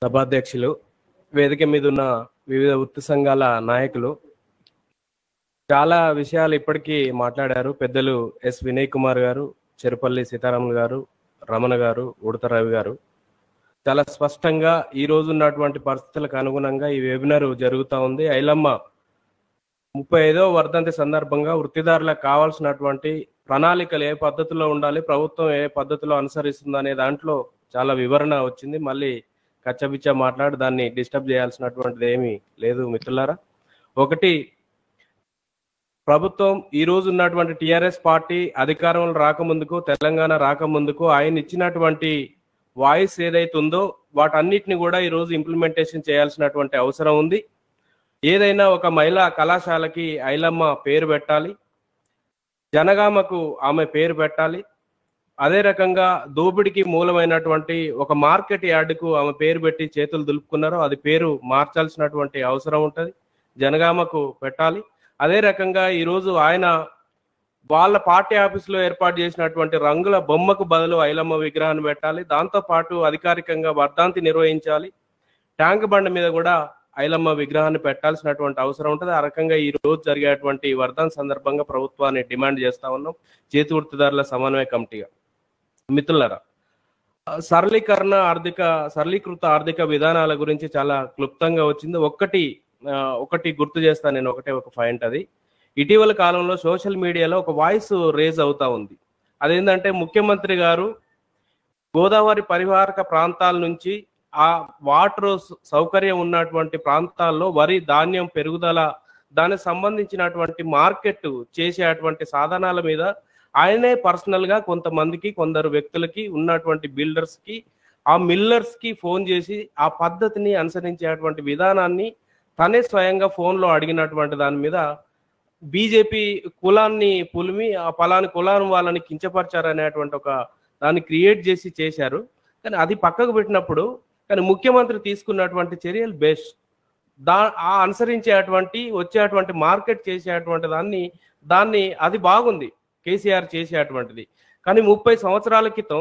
సభాధ్యక్షులు వేదిక మీద ఉన్న వివిధ వృత్తి సంఘాల నాయకులు చాలా విషయాలు ఇప్పటికీ మాట్లాడారు పెద్దలు ఎస్ వినయ్ కుమార్ గారు చెరుపల్లి సీతారాములు గారు రమణ గారు ఉడత రవి గారు చాలా స్పష్టంగా ఈ రోజు ఉన్నటువంటి పరిస్థితులకు అనుగుణంగా ఈ వెబినార్ జరుగుతూ ఉంది ఐలమ్మ ముప్పై ఐదో వర్ధంతి సందర్భంగా వృత్తిదారులకు కావాల్సినటువంటి ప్రణాళికలు ఏ పద్ధతిలో ఉండాలి ప్రభుత్వం ఏ పద్ధతిలో అనుసరిస్తుంది అనే దాంట్లో చాలా వివరణ వచ్చింది మళ్ళీ కచ్చబిచ్చ మాట్లాడి దాన్ని డిస్టర్బ్ చేయాల్సినటువంటిది ఏమీ లేదు మిత్రులారా ఒకటి ప్రభుత్వం ఈ రోజు ఉన్నటువంటి టిఆర్ఎస్ పార్టీ అధికారంలో రాకముందుకు తెలంగాణ రాకముందుకు ఆయన ఇచ్చినటువంటి వాయిస్ ఏదైతే ఉందో వాటన్నిటిని కూడా ఈ రోజు ఇంప్లిమెంటేషన్ చేయాల్సినటువంటి అవసరం ఉంది ఏదైనా ఒక మహిళా కళాశాలకి ఐలమ్మ పేరు పెట్టాలి జనగామకు ఆమె పేరు పెట్టాలి అదే రకంగా దోపిడికి మూలమైనటువంటి ఒక మార్కెట్ యార్డుకు ఆమె పేరు పెట్టి చేతులు దులుపుకున్నారో అది పేరు మార్చాల్సినటువంటి అవసరం ఉంటుంది జనగామకు పెట్టాలి అదే రకంగా ఈరోజు ఆయన వాళ్ళ పార్టీ ఆఫీసులో ఏర్పాటు చేసినటువంటి రంగుల బొమ్మకు బదులు ఐలమ్మ విగ్రహాన్ని పెట్టాలి దాంతో పాటు అధికారికంగా వర్ధంతి నిర్వహించాలి ట్యాంక్ బండ మీద కూడా ఐలమ్మ విగ్రహాన్ని పెట్టాల్సినటువంటి అవసరం ఉంటుంది ఆ రకంగా ఈ రోజు జరిగేటువంటి వర్ధన్ సందర్భంగా ప్రభుత్వాన్ని డిమాండ్ చేస్తా ఉన్నాం చేతి వృత్తిదారుల సమన్వయ కమిటీగా మిత్రులరా సరళీకరణ ఆర్థిక సరళీకృత ఆర్థిక విధానాల గురించి చాలా క్లుప్తంగా వచ్చింది ఒక్కటి ఆ, ఒకటి గుర్తు చేస్తాను నేను ఒకటే ఒక పాయింట్ అది ఇటీవల కాలంలో సోషల్ మీడియాలో ఒక వాయిస్ రేజ్ అవుతా ఉంది అదేంటంటే ముఖ్యమంత్రి గారు గోదావరి పరివారక ప్రాంతాల నుంచి ఆ వాటర్ సౌకర్యం ఉన్నటువంటి ప్రాంతాల్లో వరి ధాన్యం పెరుగుదల దానికి సంబంధించినటువంటి మార్కెట్ చేసేటువంటి సాధనాల మీద ఆయనే పర్సనల్ గా కొంతమందికి కొందరు వ్యక్తులకి ఉన్నటువంటి బిల్డర్స్ కి ఆ మిల్లర్స్ కి ఫోన్ చేసి ఆ పద్ధతిని అనుసరించేటువంటి విధానాన్ని తనే స్వయంగా ఫోన్ లో అడిగినటువంటి దాని మీద బీజేపీ కులాన్ని పులిమి ఆ పలాని కులాన్ని వాళ్ళని కించపరిచారనేటువంటి ఒక దాన్ని క్రియేట్ చేసి చేశారు కానీ అది పక్కకు పెట్టినప్పుడు కానీ ముఖ్యమంత్రి తీసుకున్నటువంటి చర్యలు బెస్ట్ దా ఆ అనుసరించేటువంటి వచ్చేటువంటి మార్కెట్ చేసేటువంటి దాన్ని దాన్ని అది బాగుంది కేసీఆర్ చేసేటువంటిది కానీ ముప్పై సంవత్సరాల క్రితం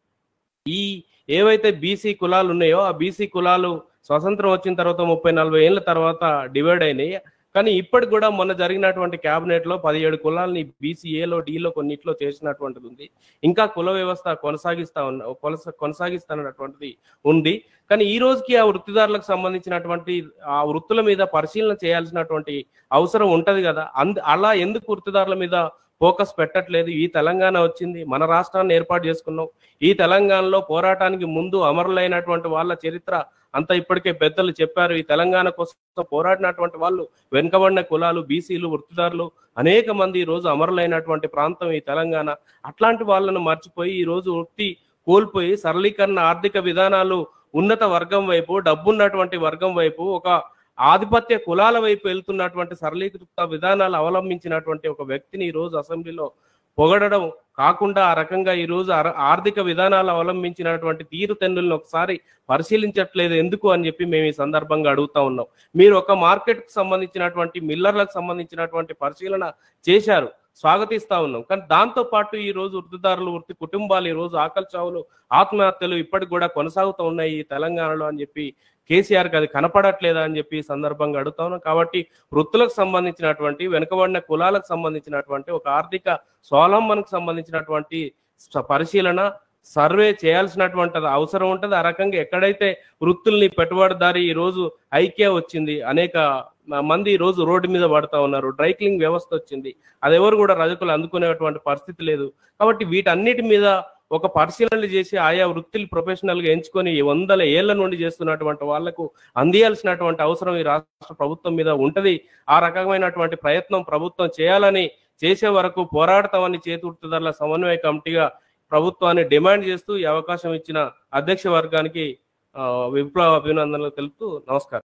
ఈ ఏవైతే బీసీ కులాలు ఉన్నాయో ఆ బీసీ కులాలు స్వతంత్రం వచ్చిన తర్వాత ముప్పై నలభై ఏళ్ళ తర్వాత డివైడ్ అయినాయి కానీ ఇప్పటికి కూడా మొన్న జరిగినటువంటి కేబినెట్ లో పదిహేడు కులాలని బీసీఏలో డీలో కొన్నిట్లో చేసినటువంటిది ఉంది ఇంకా కుల వ్యవస్థ కొనసాగిస్తా ఉన్న కొనసా కొనసాగిస్తున్నటువంటిది ఉంది కానీ ఈ రోజుకి ఆ వృత్తిదారులకు సంబంధించినటువంటి ఆ వృత్తుల మీద పరిశీలన చేయాల్సినటువంటి అవసరం ఉంటది కదా అంద అలా ఎందుకు వృత్తిదారుల మీద ఫోకస్ పెట్టట్లేదు ఈ తెలంగాణ వచ్చింది మన రాష్ట్రాన్ని ఏర్పాటు చేసుకున్నాం ఈ తెలంగాణలో పోరాటానికి ముందు అమరులైనటువంటి వాళ్ళ చరిత్ర అంతా ఇప్పటికే పెద్దలు చెప్పారు ఈ తెలంగాణ కోసం పోరాడినటువంటి వాళ్ళు వెనుకబడిన కులాలు బీసీలు వృత్తిదారులు అనేక మంది ఈ రోజు అమరులైనటువంటి ప్రాంతం ఈ తెలంగాణ అట్లాంటి వాళ్ళను మర్చిపోయి ఈ రోజు వృత్తి కోల్పోయి సరళీకరణ ఆర్థిక విధానాలు ఉన్నత వర్గం వైపు డబ్బున్నటువంటి వర్గం వైపు ఒక ఆధిపత్య కులాల వైపు వెళ్తున్నటువంటి సరళీకృత విధానాలు అవలంబించినటువంటి ఒక వ్యక్తిని ఈ రోజు అసెంబ్లీలో పొగడడం కాకుండా ఆ రకంగా ఈ రోజు ఆర- ఆర్థిక విధానాలు అవలంబించినటువంటి తీరుతెన్నులను ఒకసారి పరిశీలించట్లేదు ఎందుకు అని చెప్పి మేము ఈ సందర్భంగా అడుగుతా ఉన్నాం మీరు ఒక మార్కెట్ కు సంబంధించినటువంటి మిల్లర్లకు సంబంధించినటువంటి పరిశీలన చేశారు స్వాగతిస్తా ఉన్నాం కానీ దాంతో పాటు ఈ రోజు వృత్తిదారులు వృత్తి కుటుంబాలు ఈ రోజు ఆకలి చావులు ఆత్మహత్యలు ఇప్పటికి కూడా కొనసాగుతూ ఉన్నాయి ఈ తెలంగాణలో అని చెప్పి కేసీఆర్ కి అది కనపడట్లేదా అని చెప్పి ఈ సందర్భంగా అడుగుతా ఉన్నాం కాబట్టి వృత్తులకు సంబంధించినటువంటి వెనుకబడిన కులాలకు సంబంధించినటువంటి ఒక ఆర్థిక స్వావలంబనకు సంబంధించినటువంటి స- పరిశీలన సర్వే చేయాల్సినటువంటి అవసరం ఉంటుంది ఆ రకంగా ఎక్కడైతే వృత్తుల్ని పెట్టుబడిదారి ఈ రోజు ఐక్య వచ్చింది అనేక మ- మంది ఈ రోజు రోడ్డు మీద పడతా ఉన్నారు డ్రై క్లీనింగ్ వ్యవస్థ వచ్చింది అది ఎవరు కూడా రజకులు అందుకునేటువంటి పరిస్థితి లేదు కాబట్టి వీటన్నిటి మీద ఒక పరిశీలనలు చేసి ఆయా వృత్తులు ప్రొఫెషనల్ గా ఎంచుకొని వందల ఏళ్ల నుండి చేస్తున్నటువంటి వాళ్లకు అందియాల్సినటువంటి అవసరం ఈ రాష్ట్ర ప్రభుత్వం మీద ఉంటది ఆ రకమైనటువంటి ప్రయత్నం ప్రభుత్వం చేయాలని చేసే వరకు పోరాడతామని చేతుర్తిదారుల సమన్వయ కమిటీగా ప్రభుత్వాన్ని డిమాండ్ చేస్తూ ఈ అవకాశం ఇచ్చిన అధ్యక్ష వర్గానికి ఆ, విప్లవ అభినందనలు తెలుపుతూ నమస్కారం